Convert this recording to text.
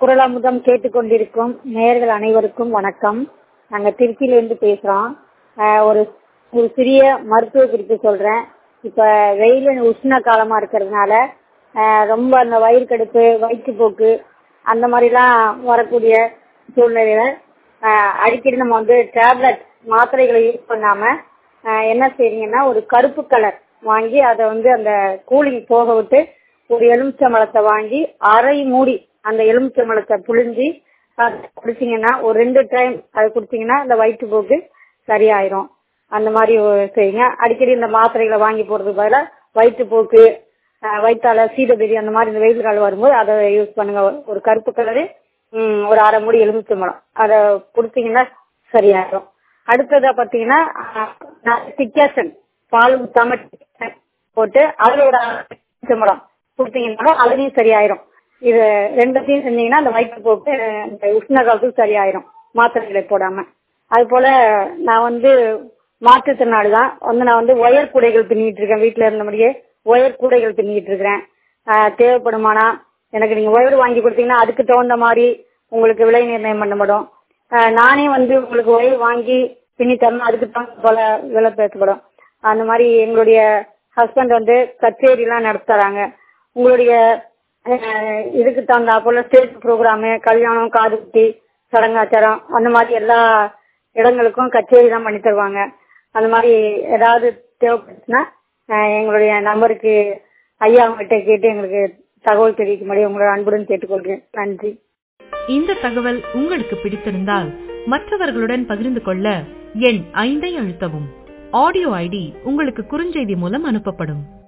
குரலமுதம் கேட்டுக்கொண்டிருக்கும் நேயர்கள் அனைவருக்கும் வணக்கம் நாங்க திருச்சியிலிருந்து பேசுறோம் ஆஹ் ஒரு ஒரு சிறிய மருத்துவ குறிப்பு சொல்றேன் இப்ப வெயில் உஷ்ண காலமா இருக்கிறதுனால ஆஹ் ரொம்ப அந்த வயிறு கடுப்பு வயிற்றுப்போக்கு அந்த மாதிரிலாம் வரக்கூடிய சூழ்நிலையில ஆஹ் அடிக்கடி நம்ம வந்து டேப்லெட் மாத்திரைகளை யூஸ் பண்ணாம ஆஹ் என்ன செய்றீங்கன்னா ஒரு கருப்பு கலர் வாங்கி அதை வந்து அந்த கூலிங் போக விட்டு ஒரு எலுமிச்சம்பழத்தை வாங்கி அரை மூடி அந்த எலுமிச்சம்பழத்தை புழிஞ்சி அது குடிச்சீங்கன்னா ஒரு ரெண்டு டைம் அது குடிச்சீங்கன்னா அந்த வயிற்றுப்போக்கு சரியாயிரும் அந்த மாதிரி ஒரு செய்யுங்க அடிக்கடி இந்த மாத்திரைகளை வாங்கி போடுறதுக்கு பதிலாக வயிற்றுப்போக்கு ஆஹ் வயிற்றால சீதபெரி அந்த மாதிரி இந்த வெயில் காலம் வரும்போது அதை யூஸ் பண்ணுங்க ஒரு கருப்பு கலரு ம், ஒரு அரை மூடி எலுமிச்சம்பழம் அதை குடிச்சீங்கன்னா சரியாயிரும் அடுத்ததா பாத்தீங்கன்னா டிக்காசன் பால் ஊத்தாம டிக்காசன் போட்டு அதுல ஒரு அரை எலுமிச்சம்பழம் குடிச்சீங்கன்னா அதுலயும் சரியாயிரும் இது ரெண்டத்தையும் செஞ்சீங்கன்னா அந்த வயிற்றுப்போக்கு இந்த உஷ்ண காலத்துக்கு சரியாயிரும் மாத்திரைகளை போடாம அது போல நான் வந்து மாற்றுத்திறனாளி தான் வந்து நான் வந்து ஒயர் கூடைகள் பின்னிட்டு இருக்கேன் வீட்டுல இருந்தபடியே ஒயர் கூடைகள் பின்னிட்டு இருக்கிறேன் ஆஹ் தேவைப்படுமானா எனக்கு நீங்க ஒயர் வாங்கி கொடுத்தீங்கன்னா அதுக்கு தகுந்த மாதிரி உங்களுக்கு விலை நிர்ணயம் பண்ணப்படும் ஆஹ் நானே வந்து உங்களுக்கு ஒயர் வாங்கி பின்னி தரணும் அதுக்கு தகுந்த போல விலை பேசப்படும் அந்த மாதிரி எங்களுடைய ஹஸ்பண்ட் வந்து கச்சேரி எல்லாம் நடத்துறாங்க உங்களுடைய ஆஹ் இதுக்கு தகுந்தா போல ஸ்டேஜ் ப்ரோக்ராமு கல்யாணம் காது குத்தி சடங்காச்சாரம் அந்த மாதிரி எல்லா இடங்களுக்கும் கச்சேரி தான் பண்ணி தருவாங்க அந்த மாதிரி ஏதாவது தேவைப்பட்டுச்சுன்னா ஆஹ் எங்களுடைய நம்பருக்கு ஐயா கிட்ட கேட்டு எங்களுக்கு தகவல் தெரிவிக்கும்படி உங்களோட அன்புடன் கேட்டுக்கொள்கிறேன் நன்றி இந்த தகவல் உங்களுக்கு பிடித்திருந்தால் மற்றவர்களுடன் பகிர்ந்து கொள்ள எண் ஐந்தை அழுத்தவும் ஆடியோ ஐடி உங்களுக்கு குறுஞ்செய்தி மூலம் அனுப்பப்படும்